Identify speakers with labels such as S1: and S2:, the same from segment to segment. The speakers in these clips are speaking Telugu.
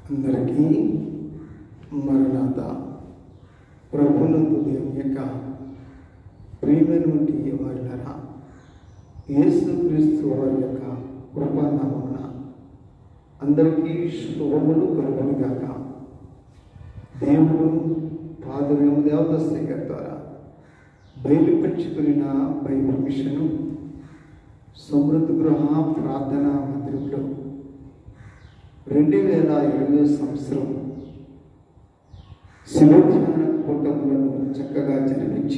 S1: అందరికీ మరణాత ప్రభునందు దేవుని యొక్క ప్రియమైనటువంటి వారిలరా యేసుక్రీస్తు వారి యొక్క కృపానామమున అందరికీ శుభములు కలుగును గాక దేవుడు పాదవేమ దేవత స్పీకర్ ద్వారా బయలుపరుచుకున్న బైబిల్ మిషను సమృద్ధి గృహ ప్రార్థనా మందిరంలో రెండు వేల ఇరవై సంవత్సరం శివధ్యాన కూటములను చక్కగా జరిపించి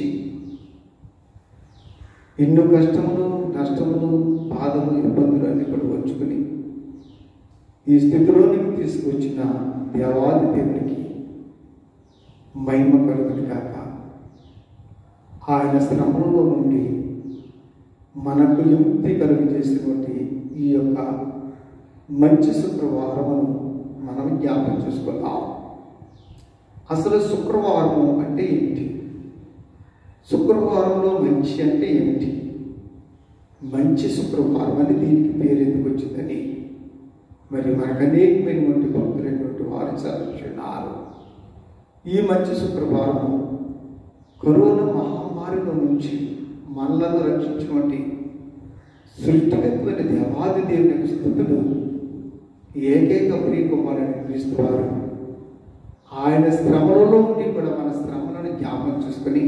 S1: ఎన్నో కష్టములు నష్టములు బాధలు ఇబ్బందులు అన్ని కూడా వచ్చుకుని ఈ స్థితిలోనికి తీసుకొచ్చిన దేవాది దేవునికి మహిమ కలుగుని కాక ఆయన శ్రమంలో నుండి మనకు యుక్తి కలుగు చేసినటువంటి ఈ యొక్క మంచి శుక్రవారమును మనం జ్ఞాపకం చేసుకుందాం అసలు శుక్రవారము అంటే ఏంటి శుక్రవారంలో మంచి అంటే ఏమిటి మంచి శుక్రవారం అని దీనికి పేరు ఎందుకు వచ్చిందని మరి మనకు అనేకమైనటువంటి భక్తులైనటువంటి వారు చదువుతున్నారు ఈ మంచి శుక్రవారము కరోనా మహమ్మారిలో నుంచి మనలను రక్షించినటువంటి సృష్టికత్వమైన దేవాది దేవుని యొక్క స్థుతులు ఏకైక ప్రియకుమారుని క్రీస్తు వారు ఆయన శ్రమలలో ఉండి కూడా మన శ్రమలను జ్ఞాపకం చేసుకొని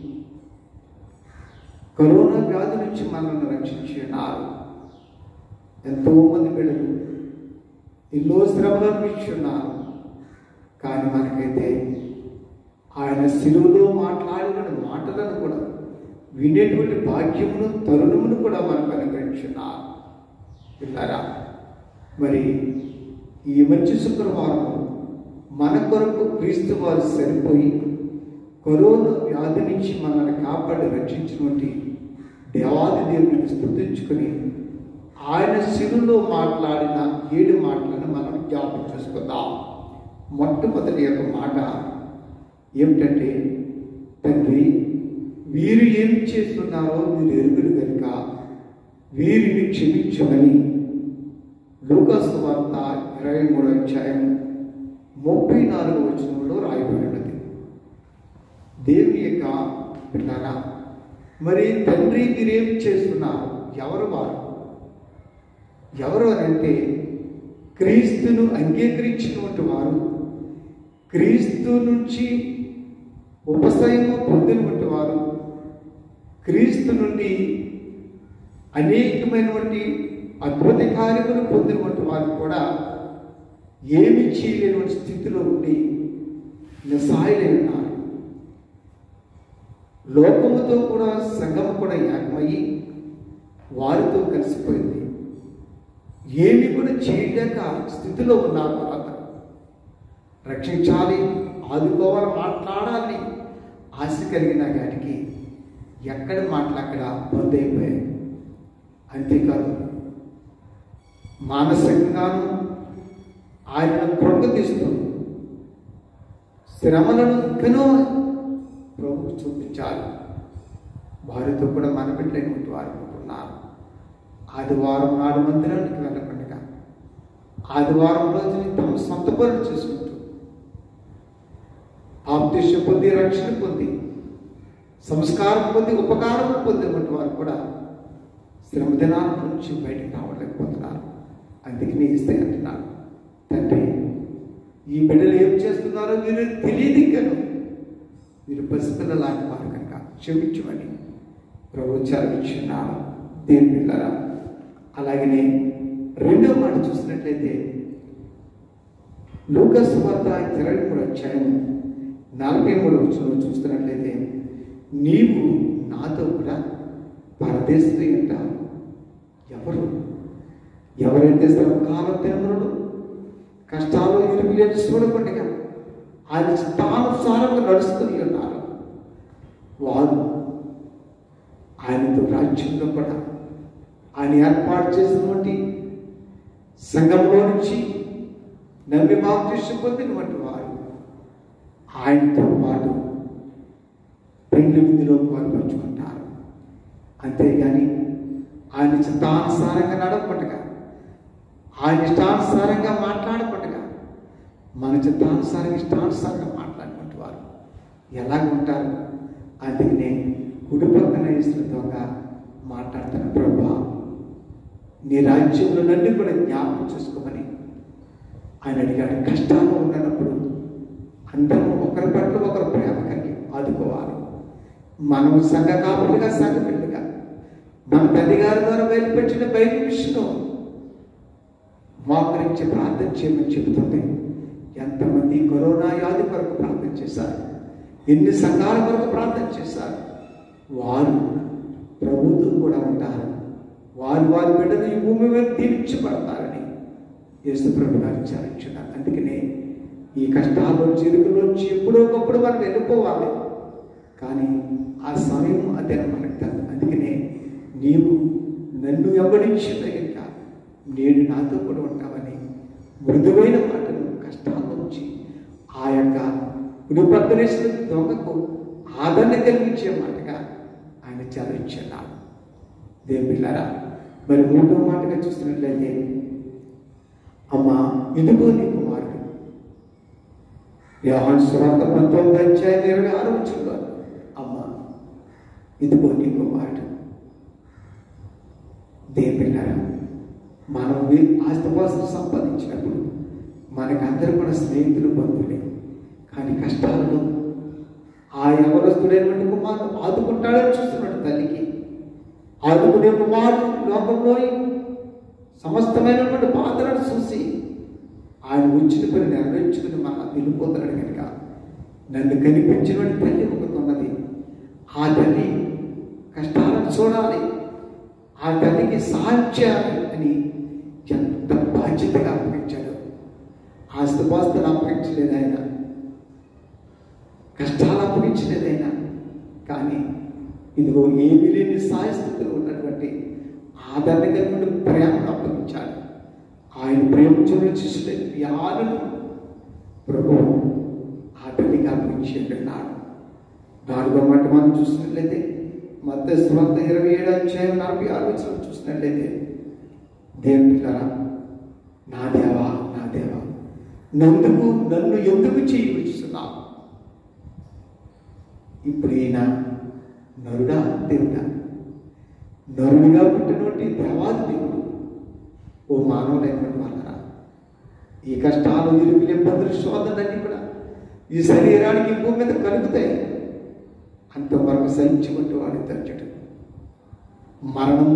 S1: కరోనా వ్యాధి నుంచి మనల్ని రక్షించి ఉన్నారు ఎంతో మంది బిడ్డలు ఎన్నో శ్రమలు అనిపించి ఉన్నారు కానీ మనకైతే ఆయన శిలువలో మాట్లాడిన మాటలను కూడా వినేటువంటి భాగ్యమును తరుణమును కూడా మనకు అనుగ్రహించున్నారు విన్నారా మరి ఈ మంచి శుక్రవారం మన కొరకు క్రీస్తు వారు సరిపోయి కరోనా వ్యాధి నుంచి మనల్ని కాపాడి రక్షించినటువంటి దేవాది దేవునికి స్థుతించుకొని ఆయన శిలులో మాట్లాడిన ఏడు మాటలను మనం జ్ఞాపకం చేసుకుందాం మొట్టమొదటి యొక్క మాట ఏమిటంటే తండ్రి వీరు ఏం చేస్తున్నారో మీరు ఎరుగురు కనుక వీరిని క్షమించమని లూకాసు వార్త ఇరవై మూడు అధ్యాయం ముప్పై నాలుగు వచనంలో రాయబడినది దేవుని యొక్క పిల్లరా మరి తండ్రి మీరేం చేస్తున్నారు ఎవరు వారు ఎవరు అని అంటే క్రీస్తును అంగీకరించినటువంటి వారు క్రీస్తు నుంచి ఉపశయము పొందినటువంటి వారు క్రీస్తు నుండి అనేకమైనటువంటి అద్భుత కార్యములు పొందినటువంటి వారు కూడా ఏమి చేయలేనటువంటి స్థితిలో ఉండి నిస్సాయులై ఉన్నారు లోకముతో కూడా సంఘం కూడా ఏకమయ్యి వారితో కలిసిపోయింది ఏమి కూడా చేయలేక స్థితిలో ఉన్నారు వాళ్ళందరూ రక్షించాలి ఆదుకోవాలి మాట్లాడాలి ఆశ కలిగిన గాటికి ఎక్కడ మాటలు అక్కడ బంద్ అయిపోయాయి అంతేకాదు మానసికంగాను ఆయనను కృంగతీస్తూ శ్రమలను ఇంకనూ ప్రభుకు చూపించాలి వారితో కూడా మన బిడ్డలైనటువంటి వారు ఉంటున్నారు ఆదివారం నాడు మందిరానికి వెళ్ళకుండా ఆదివారం రోజుని తమ సొంత పనులు చేసుకుంటూ ఆప్తిష్య పొంది రక్షణ పొంది సంస్కారం పొంది ఉపకారం పొందినటువంటి వారు కూడా శ్రమ దినాల నుంచి బయటకు రావలేకపోతున్నారు అందుకని ఇస్తే అంటున్నారు తండ్రి ఈ బిడ్డలు ఏం చేస్తున్నారో మీరు తెలియదు ఇంకను మీరు పసిపిల్ల లాంటి వారు కనుక క్షమించమని ప్రభు చదివించున్నారు దేని పిల్లరా అలాగనే రెండవ మాట చూసినట్లయితే లూకస్ వార్త ఇరవై మూడు అధ్యాయం నలభై మూడు వచ్చిన చూస్తున్నట్లయితే నీవు నాతో కూడా పరదేశీ అంటావు ఎవరు ఎవరైతే శ్రమకాల దినములను కష్టాలు ఇరుకులేని చూడకుండా ఆయన చిత్తానుసారంగా నడుస్తూనే ఉన్నారు వారు ఆయనతో రాజ్యంలో కూడా ఆయన ఏర్పాటు చేసినటువంటి సంఘంలో నుంచి నమ్మి బాప్తిష్యం పొందినటువంటి వారు ఆయనతో పాటు పెళ్లి విధిలో పాల్పంచుకుంటారు అంతేగాని ఆయన చిత్తానుసారంగా నడపటగా ఆయన ఇష్టానుసారంగా మాట్లాడపటగా మన చిత్తానుసారంగా ఇష్టానుసారంగా మాట్లాడినటువంటి వారు ఎలాగ ఉంటారు అందుకనే కుడి పక్కన ఇస్తున్న దొంగ మాట్లాడుతున్న ప్రభా నీ రాజ్యంలో నన్ను కూడా జ్ఞాపకం చేసుకోమని ఆయన అడిగాడు కష్టాలు ఉన్నప్పుడు అందరం ఒకరి పట్ల ఒకరు ప్రేమ కలిగి ఆదుకోవాలి మనం సంఘ కాపులుగా సంఘ బిడ్డగా మన తల్లి గారి ద్వారా బయలుపెట్టిన బయట విషయం మోకరించి ప్రార్థన చేయమని చెబుతుంది ఎంతమంది కరోనా వ్యాధి కొరకు ప్రార్థన చేశారు ఎన్ని సంఘాల కొరకు ప్రార్థన చేశారు వారు ప్రభుత్వం కూడా ఉంటారు వారు వారి బిడ్డలు ఈ భూమి మీద తీర్చబడతారని యేసు ప్రభు గారు విచారించున్నారు అందుకనే ఈ కష్టాల్లో చిరుగులోంచి ఎప్పుడో ఒకప్పుడు మనం వెళ్ళిపోవాలి కానీ ఆ సమయం అదే మనకు కాదు అందుకనే నీవు నన్ను వెంబడించిన కనుక నేను నాతో కూడా ఉంటావని మృదువైన మాటలు కష్టాల నుంచి ఆ యొక్క కుడిపక్కనేసిన దొంగకు ఆదరణ కలిగించే మాటగా ఆయన చదివించున్నాడు దేవుళ్ళారా మరి మూడో మాటగా చూస్తున్నట్లయితే అమ్మా ఇదిగో నీ కుమారుడు యోహాన్ సువార్త పంతొమ్మిది అధ్యాయం ఇరవై ఆరు వచ్చిందో అమ్మ ఇదిగో నీ కుమారుడు దేవుళ్ళారా మనం ఆస్తిపాస్తులు సంపాదించినప్పుడు మనకందరూ కూడా స్నేహితులు బంధువులే కానీ కష్టాలలో ఆ ఎవరస్తుడైనటువంటి కుమారుడు ఆదుకుంటాడని చూస్తున్నాడు తల్లికి ఆదుకునే కుమారుడు లోకంలోని సమస్తమైనటువంటి బాధలను చూసి ఆయన వచ్చిన పని నెరవేర్చుకుని మన వెళ్ళిపోతున్నాడు కనుక నన్ను కనిపించినటువంటి తల్లి ఒకటి ఉన్నది ఆ తల్లి కష్టాలను చూడాలి ఆ తల్లికి సహాయం చేయాలి అని ఎంత బాధ్యతగా అప్పగించాడు ఆస్తిపాస్తులు అప్పగించలేదు ఆయన కష్టాలు అప్పగించలేదు ఆయన కానీ ఇదిగో ఏమీ లేని సాయస్థితిలో ఉన్నటువంటి ఆదరణ కలిగిన ప్రేమను అప్పగించాడు ఆయన ప్రేమించిన శిష్యుడు యాలను ప్రభు ఆ తల్లికి అప్పగించి ఉన్నాడు నాలుగో మాట మనం చూసినట్లయితే మత స్వార్థ ఇరవై ఏడు అధ్యాయం నలభై ఆరు వచ్చిన చూసినట్లయితే దేవుని పిల్లరా నా దేవా నా దేవా నందుకు నన్ను ఎందుకు చేయవచ్చున్నావు ఇప్పుడు ఈయన నరుడా దేవుడా నరుడిగా పుట్టినటువంటి దేవాది దేవుడు ఓ మానవుడైనటువంటి వాళ్ళరా ఈ కష్టాలు ఇరుకులు ఇబ్బందులు శోధనలన్నీ కూడా ఈ శరీరానికి ఈ భూమి మీద కలుగుతాయి అంతవరకు సహించుకుంటూ వాడి తరచడు మరణము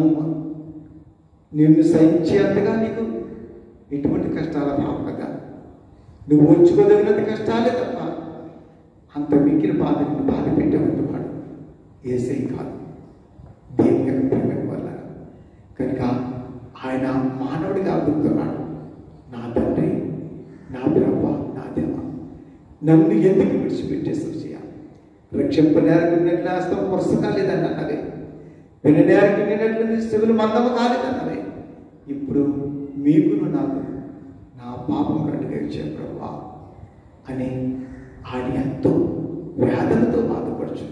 S1: నిన్ను సహించేంతగా నీకు ఎటువంటి కష్టాల రాకుండా నువ్వు ఉంచుకోదగినంత కష్టాలే తప్ప అంత మిగిలిన బాధ నిన్ను బాధ పెట్టేవాడు వాడు ఏసై కాదు దేవుని యొక్క ప్రేమ వల్ల కనుక ఆయన మానవుడిగా అడుగుతున్నాడు నా తండ్రి నా బ్రహ్మ నా దేవ నన్ను ఎందుకు విడిచిపెట్టేసి చేయాలి రక్షింప నేరకున్నట్లు హస్తం పురస్సు కాలేదని అన్నది పెళ్లి నేరకున్నట్లు శివులు మందము కాలేదన్నది ఇప్పుడు మీకును నాకు నా పాపం కట్టుగా ఇచ్చే ప్రభా అని ఆయన ఎంతో వేదనతో బాధపడుచున్నాడు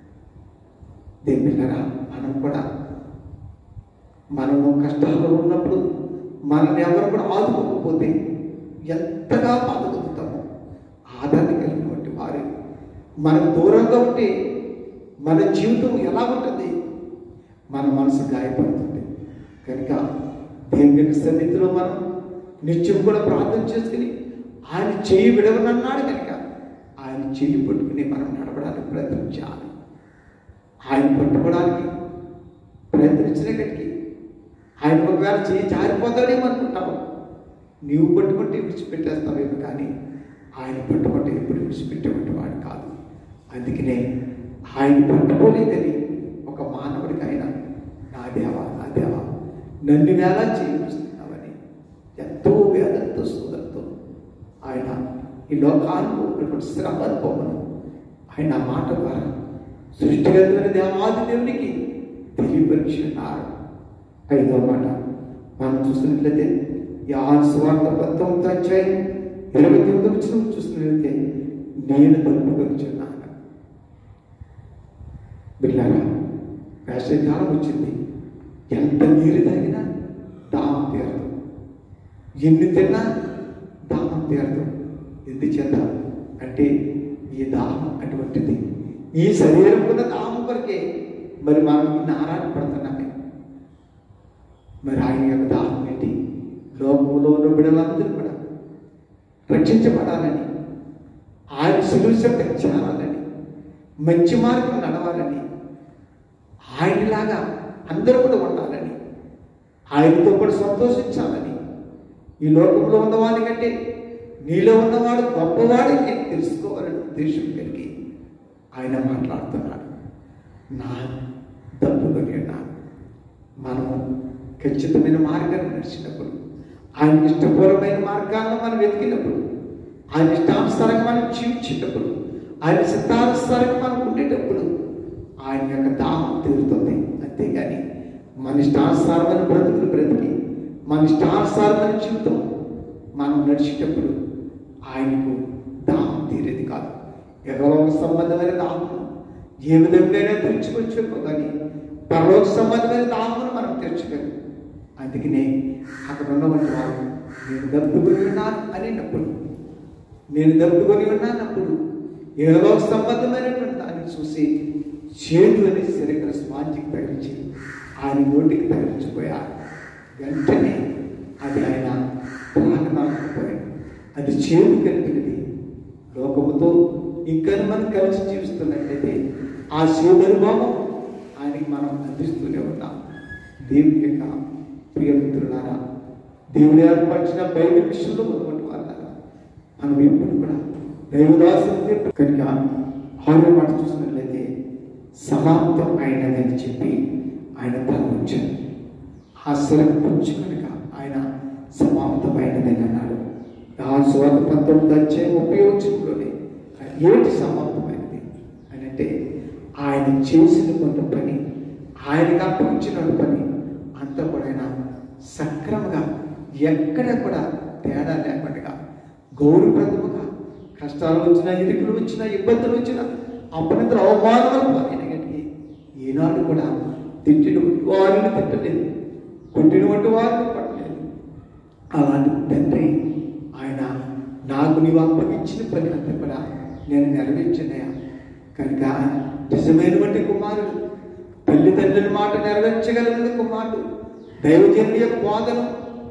S1: దేని పిల్లరా మనం కూడా మనము కష్టాల్లో ఉన్నప్పుడు మనల్ని ఎవరు కూడా ఆదుకోకపోతే ఎంతగా బాధపడుతామో ఆదరణ కలిగినటువంటి వారు మనకు దూరంగా ఉంటే మన జీవితం ఎలా ఉంటుంది మన మనసు గాయపడుతుంది కనుక దేవుని సన్నిధిలో మనం నిత్యం కూడా ప్రార్థన చేసుకుని ఆయన చెయ్యి విడవనన్నాడు కనుక ఆయన చెయ్యి పట్టుకుని మనం నడవడానికి ప్రయత్నించాలి ఆయన పట్టుకోవడానికి ప్రయత్నించినక్కడికి ఆయన ఒకవేళ చేయి జారిపోతాడేమో అనుకుంటావు నీవు పట్టుకుంటే విడిచిపెట్టేస్తావేమో కానీ ఆయన పట్టుకుంటే ఎప్పుడు విడిచిపెట్టేటువంటి వాడు కాదు అందుకనే ఆయన పట్టుకోలేదని ఒక మానవుడికి ఆయన నా దేవా నా దేవా నన్ను వేళ చేయిస్తున్నావని ఎంతో వేదంతో సోదరుతో ఆయన ఈ లోకానికి ఉన్నటువంటి శ్రమ అనుభవను ఆయన ఆ మాట ద్వారా సృష్టిగతమైన దేవాది దేవునికి తెలియపరిచున్నారు ఐదో మాట మనం చూసినట్లయితే యాన్ సువార్త పంతొమ్మిది అధ్యాయం ఇరవై తొమ్మిది వచ్చిన చూసినట్లయితే నేను తప్పుకొచ్చున్నాను బిల్లారా వేసవికాలం వచ్చింది ఎంత నీరు తాగినా దాహం తీరదు ఎన్ని తిన్నా దాహం తీరదు ఎందుచేత అంటే ఈ దాహం అటువంటిది ఈ శరీరం ఉన్న దాహం కొరకే మరి మనం ఇన్ని ఆరాట పడుతున్నామే మరి ఆయన యొక్క దాహం ఏంటి లోకంలో ఉన్న బిడలందరూ కూడా రక్షించబడాలని ఆయన సులువు శక్తికి చేరాలని మంచి మార్గం నడవాలని ఆయనలాగా అందరూ కూడా ఉండాలని ఆయనతో కూడా సంతోషించాలని ఈ లోకంలో ఉన్నవాడి కంటే నీలో ఉన్నవాడు గొప్పవాడు అని తెలుసుకోవాలని ఉద్దేశం కలిగి ఆయన మాట్లాడుతున్నాడు నా తప్పుకొని ఉన్నాను మనము ఖచ్చితమైన మార్గాన్ని నడిచినప్పుడు ఆయన ఇష్టపూర్వమైన మార్గాలను మనం వెతికినప్పుడు ఆయన ఇష్టానుసారంగా మనం జీవించేటప్పుడు ఆయన సిద్ధానుసారంగా మనం ఉండేటప్పుడు ఆయన యొక్క దాహం తీరుతుంది అంతేగాని మన ఇష్టానుసారమైన బ్రతుకులు బ్రతికి మన ఇష్టానుసారమైన జీవితం మనం నడిచేటప్పుడు ఆయనకు దాహం తీరేది కాదు ఎగలోక సంబంధమైన దాహం ఏ విధంగా తీర్చుకొచ్చేమో కానీ పరలోక సంబంధమైన దాహమును మనం తీర్చగలం అందుకనే అక్కడ ఉన్నటువంటి వారు నేను దప్పుకొని ఉన్నాను అనేటప్పుడు నేను దప్పుకొని ఉన్నానప్పుడు ఏదో సంబంధమైనటువంటి దాన్ని చూసి చేదు అనే శరీర స్వాంజికి తగిలించి ఆయన నోటికి తగిలించిపోయారు వెంటనే అది ఆయన తాకనాకపోయాడు అది చేదు కలిపినది లోకముతో ఇంకా మనం కలిసి జీవిస్తున్నట్లయితే ఆ చేదు అనుభవం ఆయనకి మనం అందిస్తూనే ఉన్నాం దేవుని యొక్క ప్రియమిత్రులారా దేవుడు ఏర్పరిచిన బైబిల్ విషయంలో ఉన్నటువంటి వాళ్ళారా మనం ఎప్పుడు కూడా దైవదాసు కనుక ఆరో మాట చూసినట్లయితే సమాప్తం అయినదని చెప్పి ఆయన తల ఉంచారు ఆ శిలకు పుచ్చుకనుక ఆయన సమాప్తమైనదని అన్నాడు ఆ స్వాత పంతొమ్మిది అధ్యాయం ఉపయోగించడంలోనే ఏంటి సమాప్తమైనది అని అంటే ఆయన చేసిన కొంత పని ఆయనకు అప్పగించిన పని అంతా కూడా ఆయన సక్రమంగా ఎక్కడ కూడా తేడా లేకుండా గౌరవప్రదముగా కష్టాలు వచ్చినా ఇరుకులు వచ్చినా ఇబ్బందులు వచ్చినా అప్పనంతరం అవమానాలు పాలైనగలిగి ఈనాడు కూడా తిట్టిన వారిని తిట్టలేదు కొట్టినటువంటి వారిని పట్టలేదు అలాంటి తండ్రి ఆయన నాకు నీవు అప్పగించిన పని అంతా కూడా నేను నెరవేర్చినయా కనుక నిజమైనటువంటి కుమారుడు తల్లిదండ్రుల మాట నెరవేర్చగలిగిన కుమారుడు దైవజనుడి యొక్క బోధను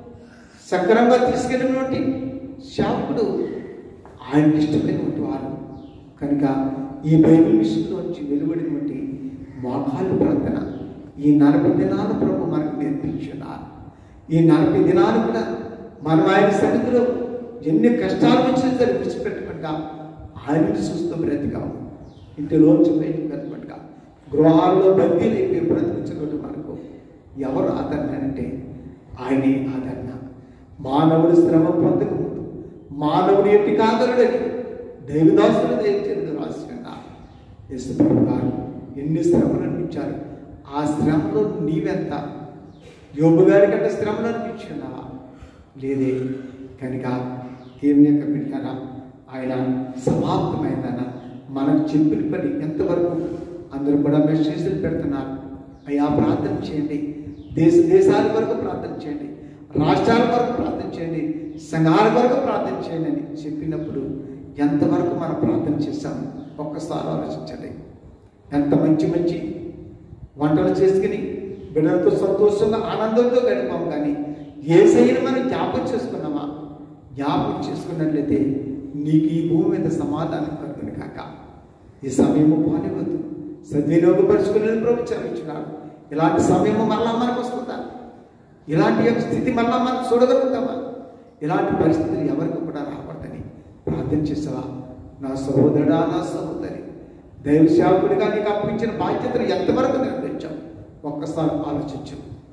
S1: సక్రమంగా తీసుకెళ్ళినటువంటి శాపుడు ఆయనకి ఇష్టమైనటువంటి వారు కనుక ఈ బైబిల్ విషయంలోంచి వెలువడినటువంటి మోకాలు ప్రార్థన ఈ నలభై దినాలు ప్రభు మనకు నేర్పించున్నారు ఈ నలభై దినాలు కూడా మనం ఆయన సన్నిధిలో ఎన్ని కష్టాలు వచ్చినా సరే విడిచిపెట్టకుండా ఆయనని చూస్తూ బ్రతికాము ఇంటిలోంచి బయటకు వెళ్ళకుండా గృహాల్లో బందీలు అయిపోయి బ్రతికించగలరు మనకు ఎవరు ఆదరణ అంటే ఆయనే ఆదరణ మానవుడు శ్రమ పొందక ముందు మానవుడు ఎట్టి కాదరుడని దైవదాసులు దయచేది రాసి ఉన్నారు యేసుప్రభు గారు ఎన్ని శ్రమలు అనిపించారు ఆ శ్రమలో నీవెంత యోబు గారి కంటే శ్రమలు అనిపించున్నావా లేదే కనుక దేవుని యొక్క బిడ్డారా ఆయన సమాప్తమైందన్న మనకు చెప్పిన పని ఎంతవరకు అందరూ కూడా మెసేజ్లు పెడుతున్నారు అయ్యా ప్రార్థన చేయండి దేశ దేశాల వరకు ప్రార్థన చేయండి రాష్ట్రాల వరకు ప్రార్థన చేయండి సంఘాల వరకు ప్రార్థన చేయండి అని చెప్పినప్పుడు ఎంతవరకు మనం ప్రార్థన చేశాం ఒక్కసారి ఆలోచించండి ఎంత మంచి మంచి వంటలు చేసుకుని బిడ్డలతో సంతోషంగా ఆనందంతో గడిపాం కానీ ఏ శైలి మనం జ్ఞాపకం చేసుకున్నామా జ్ఞాపకం చేసుకున్నట్లయితే నీకు ఈ భూమి మీద సమాధానం కలుగును కాక ఈ సమయము పానివద్దు సద్వినియోగపరుచుకునే ప్రభు చదివించున్నాడు ఇలాంటి సమయము మళ్ళా మనకు వస్తుందా ఇలాంటి యొక్క స్థితి మళ్ళా మనం చూడగలుగుతామా ఇలాంటి పరిస్థితులు ఎవరికి కూడా రాకూడదని ప్రార్థన చేసావా నా సహోదరుడా నా సహోదరి దైవ సేవకుడిగా నీకు అప్పించిన బాధ్యతను ఎంతవరకు నిర్వహించాం ఒక్కసారి ఆలోచించు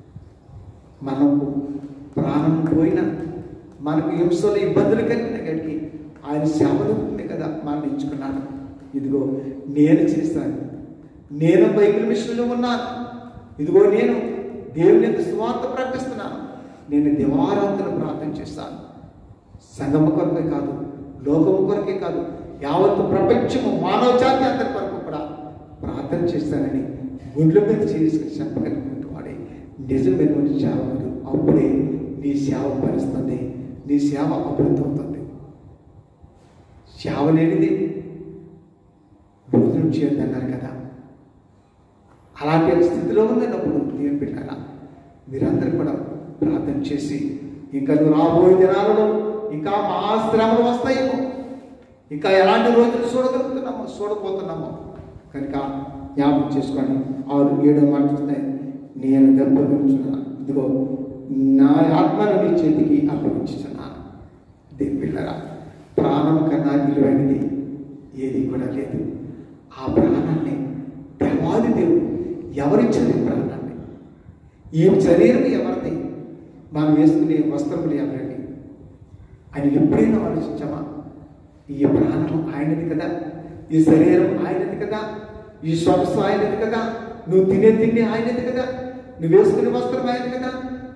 S1: మనకు ప్రాణం పోయిన మనకు హింసలు ఇబ్బందులు కలిగిన గడికి ఆయన సేవలు ఉంది కదా మనం ఎంచుకున్నాను ఇదిగో నేను చేశాను నేను బైబిల్ మిషన్లో ఉన్నాను ఇదిగో నేను దేవుని యొక్క స్వార్థ ప్రకటిస్తున్నాను నేను దివారాంతులు ప్రార్థన చేస్తాను సంగమ కొరకే కాదు లోకము కొరకే కాదు యావత్ ప్రపంచము మానవ జాతి అందరి కొరకు కూడా ప్రార్థన చేస్తానని గుండ్ల మీద చేసి చెప్పగలిగినటువంటి వాడే నిజమైనటువంటి సేవకుడు అప్పుడే నీ సేవ భరిస్తుంది నీ సేవ అభివృద్ధి అవుతుంది సేవ లేనిది భోజనం చేయొద్దన్నారు కదా అలాంటి స్థితిలో ఉన్నప్పుడు దేవుని పెట్టారా మీరందరూ కూడా ప్రార్థన చేసి ఇంకా నువ్వు రాబోయే దినాలలో ఇంకా మహాశ్రమలు వస్తాయేమో ఇంకా ఎలాంటి రోజులు చూడగలుగుతున్నామో చూడబోతున్నామో కనుక జ్ఞాపకం చేసుకోండి ఆరు ఏడో మాట చూస్తే నేను గర్భగించున్నాను ఇదిగో నా ఆత్మను నీ చేతికి అప్పగించున్నాను దేని పిల్లరా ప్రాణం కన్నా విలువైనది ఏది కూడా లేదు ఆ ప్రాణాన్ని దేవాది దేవుడు ఎవరిచ్చారు ఈ ప్రాణాన్ని ఈ శరీరం ఎవరిది మనం వేసుకునే వస్త్రములు ఎవరివి అని ఎప్పుడైనా ఆలోచించామా ఈ ప్రాణం ఆయనది కదా ఈ శరీరం ఆయనది కదా ఈ శ్వాస ఆయనది కదా నువ్వు తినే తిండి ఆయనది కదా నువ్వు వేసుకునే వస్త్రం ఆయనది కదా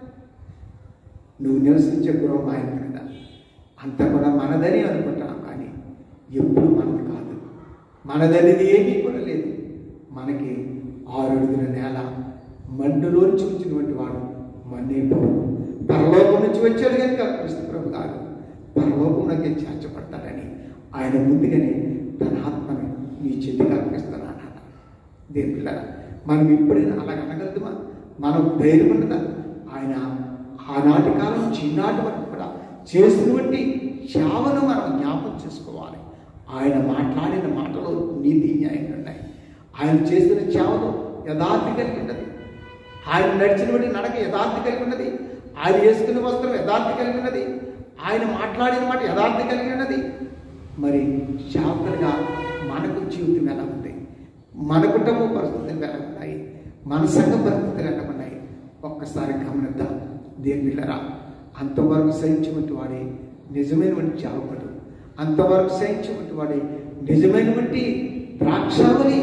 S1: నువ్వు నివసించే గృహం ఆయనది కదా అంతా కూడా మనదని అనుకుంటున్నాం కానీ ఎప్పుడు మనది కాదు మనదనేది ఏమీ కూడా లేదు మనకి ఆరు అడుగుల నేల మండులోంచి వచ్చినటువంటి వాడు మన్నేపోవు పరలోకం నుంచి వచ్చాడు కనుక క్రీస్తు ప్రభు గారు పరలోకంలోకి చేర్చబడతాడని ఆయన ముందుగానే తన ఆత్మని నీ చేతికి అర్పిస్తున్నాను అన్నాడు దేని పిల్లరా మనం ఎప్పుడైనా అలాగ అనగలుగుతామా మనం ధైర్యం ఉండదా ఆయన ఆనాటి కాలం చిన్నాటి వరకు కూడా చేసినటువంటి సేవను మనం జ్ఞాపకం చేసుకోవాలి ఆయన మాట్లాడిన మాటలో నీతి న్యాయం ఉన్నాయి ఆయన చేసిన సేవలో యథార్థి కలిగి ఉన్నది ఆయన నడిచినటువంటి నడక యథార్థి కలిగి ఉన్నది ఆయన వేసుకున్న వస్త్రం యథార్థి కలిగి ఉన్నది ఆయన మాట్లాడిన మాట యథార్థి కలిగి ఉన్నది మరి శాపలుగా మనకు జీవితం ఎలా ఉంది మన కుటుంబ పరిస్థితులు ఎలా ఉన్నాయి మన సంఘ పరిస్థితులు ఎలా ఉన్నాయి ఒక్కసారి గమనిద్దాం దేని పిల్లరా అంతవరకు సహించినటువంటి వాడే నిజమైనటువంటి చావకుడు అంతవరకు సహించినటువంటి వాడే నిజమైనటువంటి ద్రాక్షావళి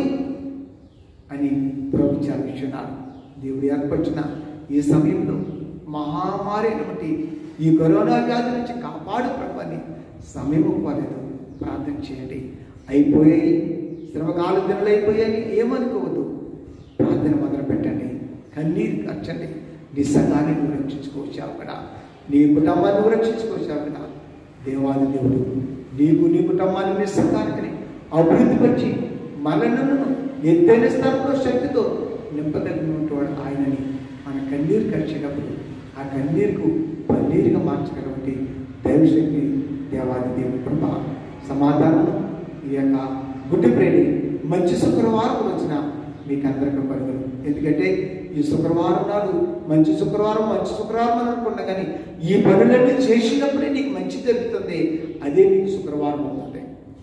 S1: అని ప్రభు చాలించున్నారు దేవుడు ఏర్పరిచిన ఈ సమయంలో మహామారి అయినటువంటి ఈ కరోనా వ్యాధి నుంచి కాపాడు ప్రభు అని సమయం ఇవ్వలేదు ప్రార్థన చేయండి అయిపోయాయి శ్రమకాల దినలు అయిపోయాయి ఏమనుకోవద్దు ప్రార్థన మొదలు పెట్టండి కన్నీరు ఖర్చండి నీ సంఘాన్ని నువ్వు రక్షించుకోవచ్చావు కదా నీ కుటుంబాన్ని నువ్వు రక్షించుకోవచ్చావు కదా దేవాది దేవుడు నీకు నీ కుటుంబాన్ని నీ సంఘానికి అభివృద్ధిపరిచి మనలను ఎత్తైన స్థలంలో శక్తితో నింపగలిగినటువంటి ఆయనని మన కన్నీరు కరిచేటప్పుడు ఆ కన్నీరుకు పన్నీరుగా మార్చగలవంటి దైవశక్తి దేవాది దేవుడి కృప సమాధానం ఈ యొక్క గుడ్డి ప్రేణి మంచి శుక్రవారం వచ్చిన మీకు అందరికీ పరుగులు ఎందుకంటే ఈ శుక్రవారం నాడు మంచి శుక్రవారం మంచి శుక్రవారం అని అనుకున్నా కానీ ఈ పనులన్నీ చేసినప్పుడే నీకు మంచి జరుగుతుంది అదే నీకు శుక్రవారం అవుతుంది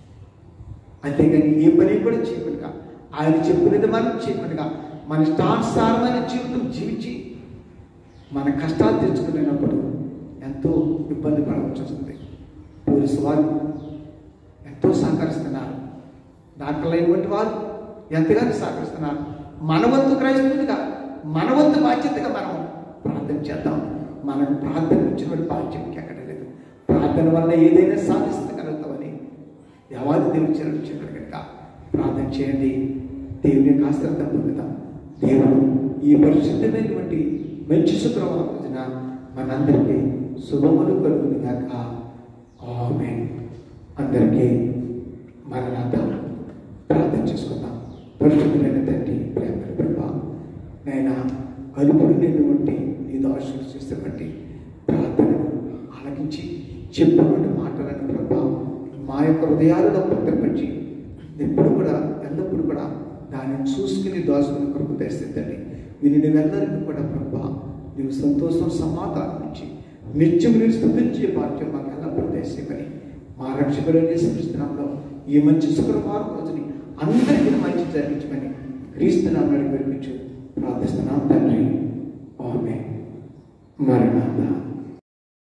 S1: అంతేగాని ఏ పని కూడా చేయకుండా ఆయన చెప్పినది మనం చేయకుండా మన ఇష్టానుసారమైన జీవితం జీవించి మన కష్టాలు తెచ్చుకునేటప్పుడు ఎంతో ఇబ్బంది పడవలసి వస్తుంది పోలీసు వారు ఎంతో సహకరిస్తున్నారు డాక్టర్లు అయినటువంటి వారు ఎంతగానో సహకరిస్తున్నారు మన వంతు క్రైస్తవులుగా మన వంతు బాధ్యతగా మనం ప్రార్థన చేద్దాం మనకు ప్రార్థన ఇచ్చినటువంటి బాధ్యత ఎక్కడ లేదు ప్రార్థన వల్ల ఏదైనా సాధించగలుగుతామని దేవాది దేవుడు చెల్లించాడు కనుక ప్రార్థన చేయండి దేవుని యొక్క ఆశ్రద్ధ పొందుతాం దేవుడు ఈ పరిశుద్ధమైనటువంటి మంచి శుక్రవారం రోజున మనందరికీ శుభములు కలుగుని గాక ఆమె అందరికీ మరణాత ప్రార్థన చేసుకుందాం పరిశుద్ధమైన తండ్రి ప్రేమ ప్రభా నైనా అలుపుడు నేను వంటి నీ దోషులు చేసినటువంటి ప్రార్థనను ఆలకించి చెప్పినటువంటి మాటలను ప్రభా మా యొక్క హృదయాలలో భద్రపరిచి ఎప్పుడు కూడా ఎల్లప్పుడు కూడా దానిని చూసుకుని దోషులను కొరకు తెస్తుందండి వీరిని వెళ్ళరికి కూడా ప్రభా నీవు సంతోషం సమాధానం నుంచి నిత్యం నేను స్థుతించే బాధ్యత మాకు ఎల్లప్పుడు తెసేమని మా రక్షకుడు యేసుక్రీస్తునామలో ఈ మంచి శుక్రవారం రోజుని అందరికీ మంచి జరిగించమని క్రీస్తునామని వినిపించు ప్రార్థిస్తున్నాం తండ్రి ఆమె మరణాత